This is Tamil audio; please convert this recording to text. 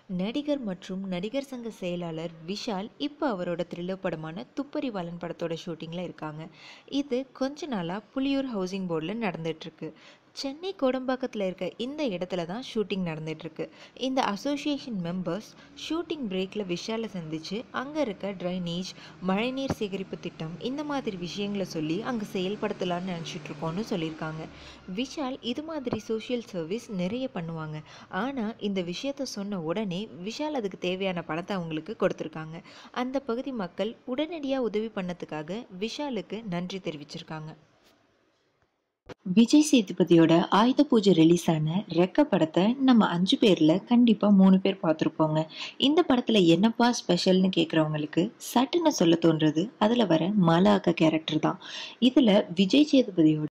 நடிகர் மற்றும் நடிகர் சங்க செயலாளர் விஷால் இப்போ அவரோட த்ரில்லர் படமான துப்பறிவாளன் படத்தோட ஷூட்டிங்கில் இருக்காங்க இது கொஞ்ச நாளாக புலியூர் ஹவுசிங் போர்டில் நடந்துகிட்ருக்கு சென்னை கோடம்பாக்கத்தில் இருக்க இந்த இடத்துல தான் ஷூட்டிங் நடந்துகிட்ருக்கு இந்த அசோசியேஷன் மெம்பர்ஸ் ஷூட்டிங் பிரேக்கில் விஷாலை சந்தித்து அங்கே இருக்க ட்ரைனேஜ் மழைநீர் சேகரிப்பு திட்டம் இந்த மாதிரி விஷயங்களை சொல்லி அங்கே செயல்படுத்தலாம்னு நினச்சிட்ருக்கோன்னு சொல்லியிருக்காங்க விஷால் இது மாதிரி சோஷியல் சர்வீஸ் நிறைய பண்ணுவாங்க ஆனால் இந்த விஷயத்த சொன்ன உடனே விஷால் அதுக்கு தேவையான பணத்தை அவங்களுக்கு கொடுத்துருக்காங்க அந்த பகுதி மக்கள் உடனடியாக உதவி பண்ணதுக்காக விஷாலுக்கு நன்றி தெரிவிச்சிருக்காங்க விஜய் சேதுபதியோட ஆயுத பூஜை ரிலீஸ் ஆன ரெக்க படத்தை நம்ம அஞ்சு பேர்ல கண்டிப்பா மூணு பேர் பார்த்துருப்போங்க இந்த படத்துல என்னப்பா ஸ்பெஷல்னு கேட்குறவங்களுக்கு சட்டுன்னு சொல்ல தோன்றது அதுல வர மாலா அக்கா கேரக்டர் தான் இதுல விஜய் சேதுபதியோட